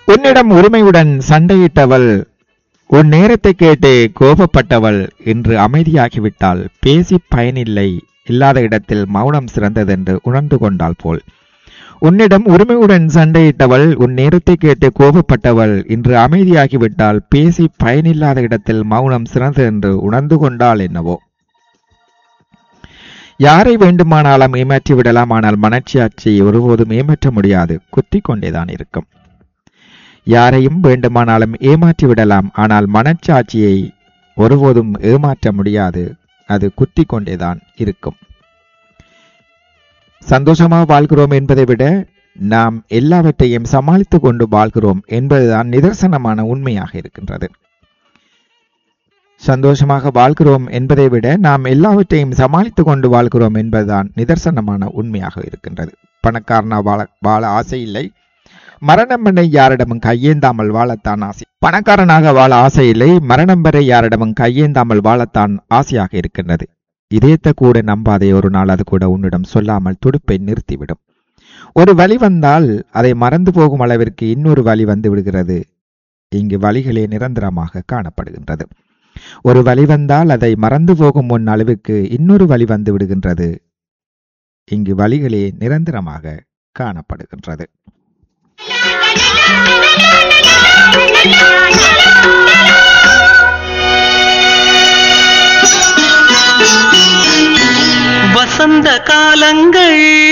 உன்னிடம் உரிமையுடன் சண்டையிட்டவள் உன் நேரத்தை கேட்டு கோபப்பட்டவள் இன்று அமைதியாகிவிட்டால் பேசி பயனில்லை இல்லாத இடத்தில் மௌனம் சிறந்ததென்று உணர்ந்து கொண்டாள் போல் உன்னிடம் உரிமையுடன் சண்டையிட்டவள் உன் நேரத்தை கேட்டு கோபப்பட்டவள் இன்று அமைதியாகிவிட்டால் பேசி பயனில்லாத இடத்தில் மௌனம் சிறந்ததென்று உணர்ந்து கொண்டாள் என்னவோ யாரை வேண்டுமானாலும் ஏமாற்றி விடலாம் ஆனால் மனச்சாட்சியை ஒருபோதும் ஏமாற்ற முடியாது குத்திக் கொண்டேதான் இருக்கும் யாரையும் வேண்டுமானாலும் ஏமாற்றி விடலாம் ஆனால் மனச்சாட்சியை ஒருபோதும் ஏமாற்ற முடியாது அது குத்திக் கொண்டேதான் இருக்கும் சந்தோஷமாக வாழ்கிறோம் என்பதை விட நாம் எல்லாவற்றையும் சமாளித்துக் கொண்டு வாழ்கிறோம் என்பதுதான் நிதர்சனமான உண்மையாக இருக்கின்றது சந்தோஷமாக வாழ்கிறோம் என்பதை விட நாம் எல்லாவற்றையும் சமாளித்துக் கொண்டு வாழ்கிறோம் என்பதுதான் நிதர்சனமான உண்மையாக இருக்கின்றது பணக்காரனா வாழ வாழ ஆசை இல்லை மரணம் வரை யாரிடமும் கையேந்தாமல் வாழத்தான் ஆசை பணக்காரனாக வாழ ஆசை இல்லை மரணம் வரை யாரிடமும் கையேந்தாமல் வாழத்தான் ஆசையாக இருக்கின்றது இதயத்தை கூட நம்பாதே ஒரு நாள் அது கூட உன்னிடம் சொல்லாமல் துடுப்பை நிறுத்திவிடும் ஒரு வழி வந்தால் அதை மறந்து போகும் அளவிற்கு இன்னொரு வழி வந்து விடுகிறது இங்கு வழிகளே நிரந்தரமாக காணப்படுகின்றது ஒரு வழி வந்தால் அதை மறந்து போகும் முன் அளவுக்கு இன்னொரு வழி வந்து விடுகின்றது இங்கு வழிகளே நிரந்தரமாக காணப்படுகின்றது வசந்த காலங்கள்